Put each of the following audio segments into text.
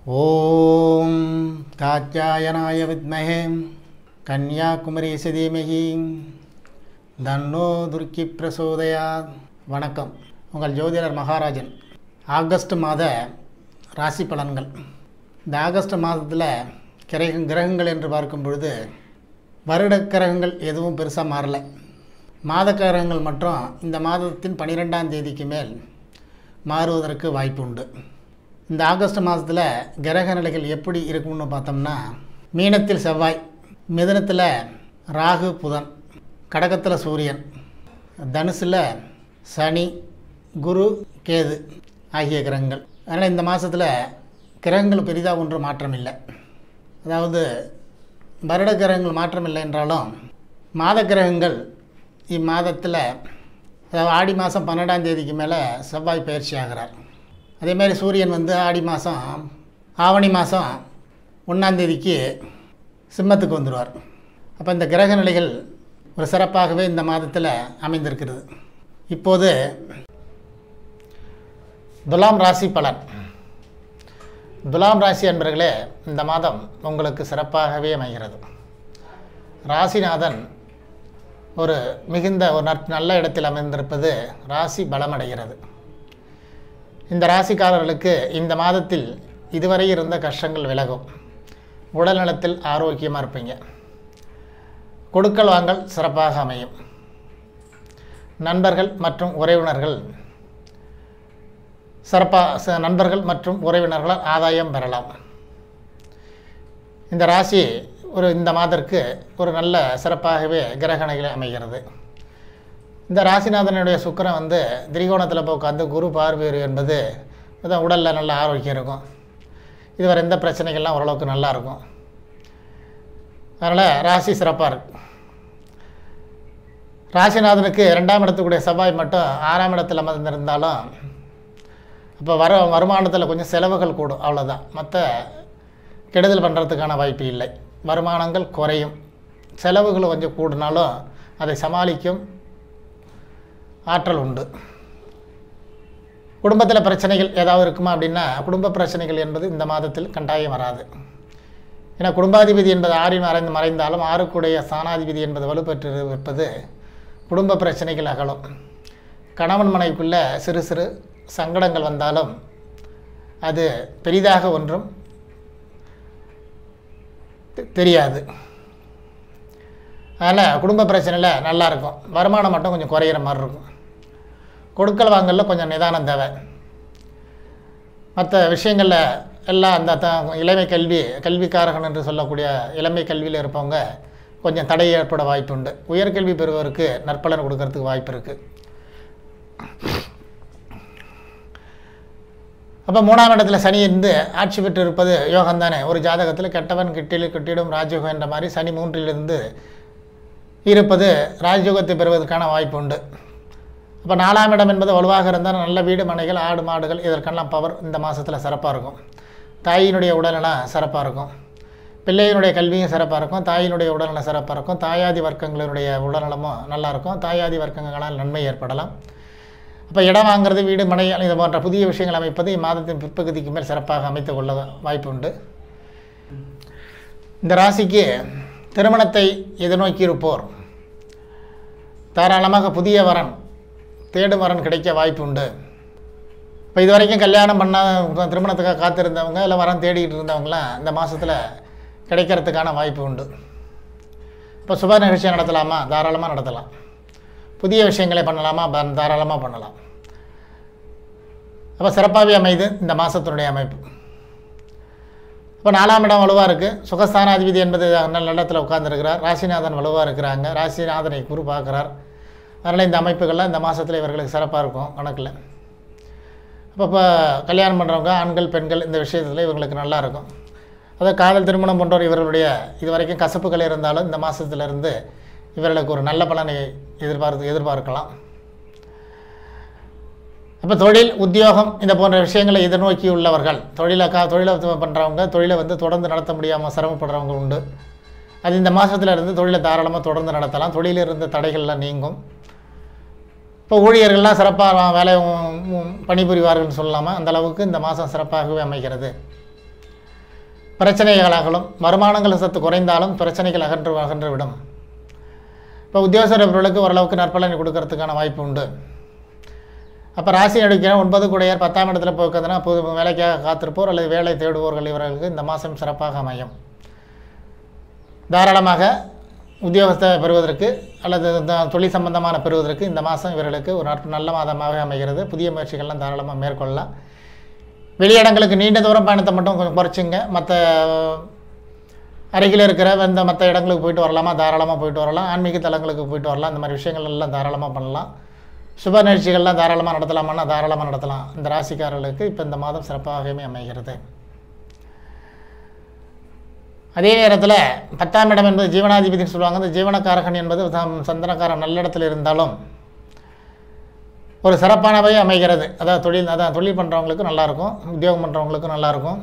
ஓம் காத்தியாயனாய வித்மஹே கன்யாகுமரீச தீமகி தன்னோ துர்க்கி பிரசோதயாத் வணக்கம் உங்கள் ஜோதிடர் மகாராஜன் ஆகஸ்ட் மாத ராசி பலன்கள் இந்த ஆகஸ்ட் மாதத்தில் கிரக கிரகங்கள் என்று பார்க்கும் பொழுது வருட கிரகங்கள் எதுவும் பெருசாக மாறல மாத கிரகங்கள் மற்றும் இந்த மாதத்தின் பன்னிரெண்டாம் தேதிக்கு மேல் மாறுவதற்கு வாய்ப்பு உண்டு இந்த ஆகஸ்ட் மாதத்தில் கிரக நிலைகள் எப்படி இருக்கும்னு பார்த்தோம்னா மீனத்தில் செவ்வாய் மிதனத்தில் ராகு புதன் கடகத்தில் சூரியன் தனுசில் சனி குரு கேது ஆகிய கிரகங்கள் அதனால் இந்த மாதத்தில் கிரகங்கள் பெரிதாக ஒன்றும் மாற்றம் இல்லை அதாவது வருட கிரகங்கள் மாற்றம் இல்லை என்றாலும் மாத கிரகங்கள் இம்மாதத்தில் அதாவது ஆடி மாதம் பன்னெண்டாம் தேதிக்கு மேலே செவ்வாய் பயிற்சி ஆகிறார் அதேமாதிரி சூரியன் வந்து ஆடி மாதம் ஆவணி மாதம் ஒன்றாந்தேதிக்கு சிம்மத்துக்கு வந்துடுவார் அப்போ இந்த கிரக நிலைகள் ஒரு சிறப்பாகவே இந்த மாதத்தில் அமைந்திருக்கிறது இப்போது துலாம் ராசி பலன் துலாம் ராசி அன்பர்களே இந்த மாதம் உங்களுக்கு சிறப்பாகவே அமைகிறது ராசிநாதன் ஒரு மிகுந்த ஒரு நற் நல்ல இடத்தில் அமைந்திருப்பது ராசி பலமடைகிறது இந்த ராசிக்காரர்களுக்கு இந்த மாதத்தில் இதுவரை இருந்த கஷ்டங்கள் விலகும் உடல் நலத்தில் ஆரோக்கியமாக இருப்பீங்க கொடுக்கல் வாங்கல் சிறப்பாக அமையும் நண்பர்கள் மற்றும் உறவினர்கள் சிறப்பாக நண்பர்கள் மற்றும் உறவினர்களால் ஆதாயம் பெறலாம் இந்த ராசி ஒரு இந்த மாதத்திற்கு ஒரு நல்ல சிறப்பாகவே கிரகணைகள் அமைகிறது இந்த ராசிநாதனுடைய சுக்கரன் வந்து திரிகோணத்தில் போய் உட்காந்து குரு பார்வையர் என்பது அதான் உடலில் நல்ல ஆரோக்கியம் இருக்கும் இதுவரை எந்த பிரச்சனைகள்லாம் ஓரளவுக்கு நல்லா இருக்கும் அதனால் ராசி சிறப்பாக இருக்கு ராசிநாதனுக்கு ரெண்டாம் இடத்துக்குடைய செவ்வாய் மட்டும் ஆறாம் இடத்தில் அமர்ந்திருந்தாலும் அப்போ வர வருமானத்தில் கொஞ்சம் செலவுகள் கூடும் அவ்வளோதான் மற்ற கெடுதல் பண்ணுறதுக்கான வாய்ப்பு இல்லை வருமானங்கள் குறையும் செலவுகள் கொஞ்சம் கூடினாலும் அதை சமாளிக்கும் ஆற்றல் உண்டு குடும்பத்தில் பிரச்சனைகள் ஏதாவது இருக்குமா அப்படின்னா குடும்ப பிரச்சனைகள் என்பது இந்த மாதத்தில் கண்டாயம் வராது ஏன்னா குடும்பாதிபதி என்பது ஆறில் மறைந்து மறைந்தாலும் ஆறுக்குடைய ஸ்தானாதிபதி என்பது வலுப்பெற்று இருப்பது குடும்ப பிரச்சனைகள் அகலும் கணவன் மனைவிக்குள்ள சிறு சிறு சங்கடங்கள் வந்தாலும் அது பெரிதாக ஒன்றும் தெரியாது அதனால் குடும்ப பிரச்சனையில் நல்லாயிருக்கும் வருமானம் மட்டும் கொஞ்சம் குறையிற மாதிரி இருக்கும் கொடுக்கல் வாங்கலில் கொஞ்சம் நிதானம் தேவை மற்ற விஷயங்களில் எல்லாம் அந்த த இளமை கல்வி கல்விக்காரகன் என்று சொல்லக்கூடிய இளமை கல்வியில் இருப்பவங்க கொஞ்சம் தடை ஏற்பட வாய்ப்பு உண்டு உயர்கல்வி பெறுவதற்கு நற்பலன் கொடுக்கறதுக்கு வாய்ப்பு இருக்குது அப்போ மூணாம் இடத்துல சனி இருந்து ஆட்சி பெற்று இருப்பது யோகம் தானே ஒரு ஜாதகத்தில் கெட்டவன் கிட்டில் கிட்டிடும் ராஜயோகம் என்ற மாதிரி சனி மூன்றிலிருந்து இருப்பது ராஜயோகத்தை பெறுவதற்கான வாய்ப்பு உண்டு அப்போ நாலாம் இடம் என்பது வலுவாக இருந்தால் நல்ல வீடு மனைகள் ஆடு மாடுகள் இதற்கெல்லாம் பவர் இந்த மாதத்தில் சிறப்பாக இருக்கும் தாயினுடைய உடல்நலம் சிறப்பாக இருக்கும் பிள்ளையினுடைய கல்வியும் சிறப்பாக இருக்கும் தாயினுடைய உடல்நலம் சிறப்பாக இருக்கும் தாயாதி வர்க்கங்களினுடைய உடல்நலமும் நல்லாயிருக்கும் தாயாதி வர்க்கங்களால் நன்மை ஏற்படலாம் அப்போ இடம் வாங்குறது வீடு மனை இது போன்ற புதிய விஷயங்கள் அமைப்பது இம்மாதத்தின் பிற்பகுதிக்கு மேல் சிறப்பாக அமைத்து கொள்ள வாய்ப்பு உண்டு இந்த ராசிக்கு திருமணத்தை எதிர்நோக்கி இருப்போர் தாராளமாக புதிய வரன் தேடும் வரன் கிடைக்க வாய்ப்பு உண்டு இப்போ இது வரைக்கும் கல்யாணம் பண்ண திருமணத்துக்காக காத்திருந்தவங்க இல்லை வரன் தேடிக்கிட்டு இருந்தவங்களாம் இந்த மாதத்தில் கிடைக்கிறதுக்கான வாய்ப்பு உண்டு இப்போ சுப நிகழ்ச்சியை நடத்தலாமா தாராளமாக நடத்தலாம் புதிய விஷயங்களை பண்ணலாமா தாராளமாக பண்ணலாம் அப்போ சிறப்பாகவே அமைது இந்த மாதத்தினுடைய அமைப்பு இப்போ நாலாம் இடம் வலுவாக இருக்குது சுகஸ்தானாதிபதி என்பது நல்ல இடத்துல உட்கார்ந்துருக்கிறார் ராசிநாதன் வலுவாக இருக்கிறாங்க ராசிநாதனை குரு பார்க்குறார் அதனால் இந்த அமைப்புகள்லாம் இந்த மாதத்தில் இவர்களுக்கு சிறப்பாக இருக்கும் கணக்கில் அப்போ இப்போ கல்யாணம் பண்ணுறவங்க ஆண்கள் பெண்கள் இந்த விஷயத்தில் இவங்களுக்கு நல்லா இருக்கும் அதாவது காதல் திருமணம் போன்றவர் இவர்களுடைய இது வரைக்கும் கசப்புகள் இருந்தாலும் இந்த மாதத்துலேருந்து இவர்களுக்கு ஒரு நல்ல பலனை எதிர்பார்த்து எதிர்பார்க்கலாம் அப்போ தொழில் உத்தியோகம் இந்த போன்ற விஷயங்களை எதிர்நோக்கி உள்ளவர்கள் தொழிலை கா தொழிலை பண்ணுறவங்க தொழிலை வந்து தொடர்ந்து நடத்த முடியாமல் சிரமப்படுறவங்க உண்டு அது இந்த மாதத்தில் இருந்து தொழிலை தாராளமாக தொடர்ந்து நடத்தலாம் தொழிலில் இருந்த தடைகள்லாம் நீங்கும் இப்போ ஊழியர்கள்லாம் சிறப்பாக வேலை உம், உம், பணிபுரிவார்கள்னு சொல்லலாமா அந்த அளவுக்கு இந்த மாதம் சிறப்பாகவே அமைகிறது பிரச்சனைகள் அகலும் வருமானங்கள் சத்து குறைந்தாலும் பிரச்சனைகள் அகன்று அகன்று விடும் இப்போ உத்தியோகஸ்தர்களுக்கு ஓரளவுக்கு நற்பலனை கொடுக்கறதுக்கான வாய்ப்பு உண்டு அப்போ ராசி நடிக்கிற ஒன்பது கூடையார் பத்தாம் இடத்துல போக்குதுன்னா புது வேலைக்காக காத்திருப்போர் அல்லது வேலை தேடுவோர்கள் இவர்களுக்கு இந்த மாதம் சிறப்பாக அமையும் தாராளமாக உத்தியோகத்தை பெறுவதற்கு அல்லது இந்த தொழில் சம்பந்தமான பெறுவதற்கு இந்த மாதம் இவர்களுக்கு ஒரு நற்ப- நல்ல மாதமாக அமைகிறது புதிய முயற்சிகள்லாம் தாராளமாக மேற்கொள்ளலாம் வெளியிடங்களுக்கு நீண்ட தூரம் பயணத்தை மட்டும் கொஞ்சம் குறைச்சிங்க மற்ற அருகில் இருக்கிற இந்த மற்ற இடங்களுக்கு போயிட்டு வரலாமா தாராளமாக போயிட்டு வரலாம் ஆன்மீக தலங்களுக்கு போயிட்டு வரலாம் இந்த மாதிரி விஷயங்கள் எல்லாம் தாராளமாக பண்ணலாம் சுப நிகழ்ச்சிகள்லாம் தாராளமாக நடத்தலாமான்னா தாராளமாக நடத்தலாம் இந்த ராசிக்காரர்களுக்கு இப்போ இந்த மாதம் சிறப்பாகவே அமைகிறது அதே நேரத்தில் பத்தாம் இடம் என்பது ஜீவனாதிபதினு சொல்லுவாங்க இந்த ஜீவனக்காரகன் என்பது தாம் சந்தனக்காரன் நல்ல இடத்துல இருந்தாலும் ஒரு சிறப்பானவை அமைகிறது அதாவது தொழில் அதான் தொழில் பண்ணுறவங்களுக்கு நல்லாயிருக்கும் உத்தியோகம் பண்ணுறவங்களுக்கும் நல்லாயிருக்கும்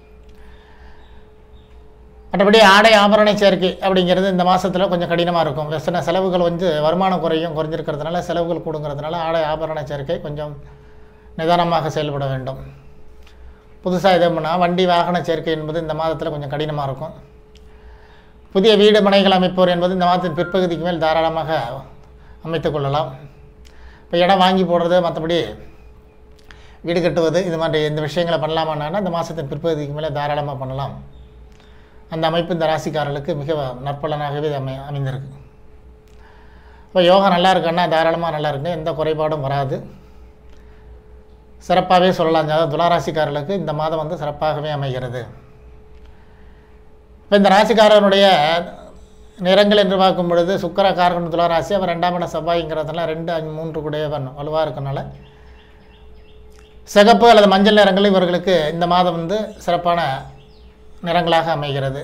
மற்றபடி ஆடை ஆபரண சேர்க்கை அப்படிங்கிறது இந்த மாதத்தில் கொஞ்சம் கடினமாக இருக்கும் சில செலவுகள் வந்து வருமானம் குறையும் குறைஞ்சிருக்கிறதுனால செலவுகள் கூடுங்கிறதுனால ஆடை ஆபரண சேர்க்கை கொஞ்சம் நிதானமாக செயல்பட வேண்டும் புதுசாக எது பண்ணால் வண்டி வாகன சேர்க்கை என்பது இந்த மாதத்தில் கொஞ்சம் கடினமாக இருக்கும் புதிய வீடு மனைகள் அமைப்போர் என்பது இந்த மாதத்தின் பிற்பகுதிக்கு மேல் தாராளமாக அமைத்துக் கொள்ளலாம் இப்போ இடம் வாங்கி போடுறது மற்றபடி வீடு கட்டுவது இது மாதிரி இந்த விஷயங்களை பண்ணலாமான்னா இந்த மாதத்தின் பிற்பகுதிக்கு மேலே தாராளமாக பண்ணலாம் அந்த அமைப்பு இந்த ராசிக்காரர்களுக்கு மிக நற்பலனாகவே இது அமை அமைந்திருக்கு இப்போ யோகா நல்லா இருக்குன்னா தாராளமாக நல்லா இருக்கு எந்த குறைபாடும் வராது சிறப்பாகவே சொல்லலாம் அதாவது துளாராசிக்காரர்களுக்கு இந்த மாதம் வந்து சிறப்பாகவே அமைகிறது இப்போ இந்த ராசிக்காரனுடைய நிறங்கள் என்று பார்க்கும் பொழுது சுக்கர காரகன் துளாராசி அவர் ரெண்டாம் இடம் செவ்வாய்ங்கிறதுனால ரெண்டு அஞ்சு மூன்று கூடியவன் வலுவாக இருக்கனால சிகப்பு அல்லது மஞ்சள் நிறங்கள் இவர்களுக்கு இந்த மாதம் வந்து சிறப்பான நிறங்களாக அமைகிறது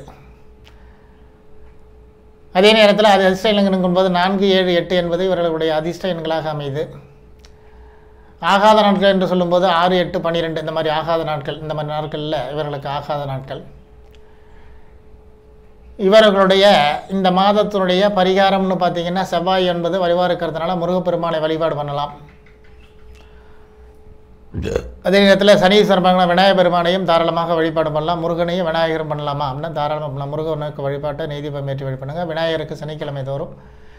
அதே நேரத்தில் அது அதிர்ஷ்ட எண்கள் போது நான்கு ஏழு எட்டு என்பது இவர்களுடைய அதிர்ஷ்ட எண்களாக அமையுது ஆகாத நாட்கள் என்று சொல்லும்போது ஆறு எட்டு பன்னிரெண்டு இந்த மாதிரி ஆகாத நாட்கள் இந்த மாதிரி நாட்களில் இவர்களுக்கு ஆகாத நாட்கள் இவர்களுடைய இந்த மாதத்தினுடைய பரிகாரம்னு பார்த்தீங்கன்னா செவ்வாய் என்பது வழிபாடு இருக்கிறதுனால முருகப்பெருமானை வழிபாடு பண்ணலாம் அதே நேரத்தில் சனீஸ்வரன் பகவான் விநாயகர் பெருமானையும் தாராளமாக வழிபாடு பண்ணலாம் முருகனையும் விநாயகரும் பண்ணலாமா அப்படின்னா தாராளமாக பண்ணலாம் முருகனுக்கு வழிபாட்டை நெய்தீபம் ஏற்றி வழிபடுங்க விநாயகருக்கு சனிக்கிழமை தோறும்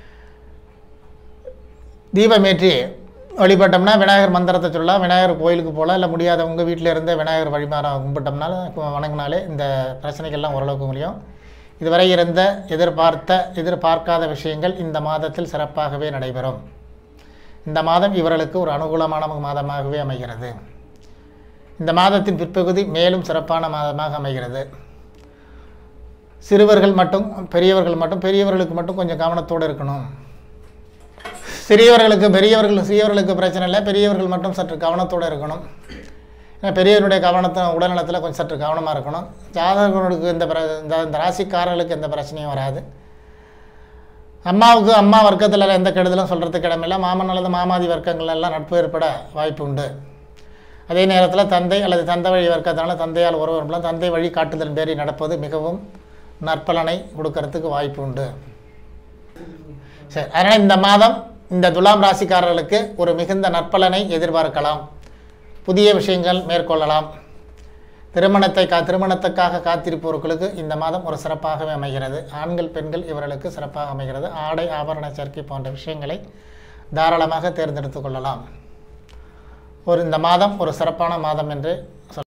தீபம் ஏற்றி வழிபட்டோம்னா விநாயகர் மந்திரத்தை சொல்லலாம் விநாயகர் கோயிலுக்கு போகலாம் இல்லை முடியாதவங்க வீட்டில் இருந்தே விநாயகர் வழிபாட கும்பிட்டோம்னால வணங்கினாலே இந்த பிரச்சனைகள்லாம் ஓரளவுக்கு முடியும் இதுவரை இருந்த எதிர்பார்த்த எதிர்பார்க்காத விஷயங்கள் இந்த மாதத்தில் சிறப்பாகவே நடைபெறும் இந்த மாதம் இவர்களுக்கு ஒரு அனுகூலமான மாதமாகவே அமைகிறது இந்த மாதத்தின் பிற்பகுதி மேலும் சிறப்பான மாதமாக அமைகிறது சிறுவர்கள் மட்டும் பெரியவர்கள் மட்டும் பெரியவர்களுக்கு மட்டும் கொஞ்சம் கவனத்தோடு இருக்கணும் சிறியவர்களுக்கு பெரியவர்கள் சிறியவர்களுக்கு பிரச்சனை இல்லை பெரியவர்கள் மட்டும் சற்று கவனத்தோடு இருக்கணும் ஏன்னா பெரியவருடைய கவனத்தை உடல்நலத்தில் கொஞ்சம் சற்று கவனமாக இருக்கணும் ஜாதகர்களுக்கு இந்த பிர இந்த இந்த ராசிக்காரர்களுக்கு எந்த பிரச்சனையும் வராது அம்மாவுக்கு அம்மா வர்க்கத்தில் எந்த கெடுதலும் சொல்கிறதுக்கு இடமில்லை மாமன் அல்லது மாமாதி வர்க்கங்கள் எல்லாம் நட்பு ஏற்பட வாய்ப்பு உண்டு அதே நேரத்தில் தந்தை அல்லது தந்தை வழி வர்க்கத்தினால தந்தையால் ஒருவரும் தந்தை வழி காட்டுதல் பேரி நடப்பது மிகவும் நற்பலனை கொடுக்கறதுக்கு வாய்ப்பு உண்டு சரி அதனால் இந்த மாதம் இந்த துலாம் ராசிக்காரர்களுக்கு ஒரு மிகுந்த நற்பலனை எதிர்பார்க்கலாம் புதிய விஷயங்கள் மேற்கொள்ளலாம் திருமணத்தை கா திருமணத்துக்காக காத்திருப்பவர்களுக்கு இந்த மாதம் ஒரு சிறப்பாகவே அமைகிறது ஆண்கள் பெண்கள் இவர்களுக்கு சிறப்பாக அமைகிறது ஆடை ஆபரண சேர்க்கை போன்ற விஷயங்களை தாராளமாக தேர்ந்தெடுத்து கொள்ளலாம் ஒரு இந்த மாதம் ஒரு சிறப்பான மாதம் என்று சொல்ல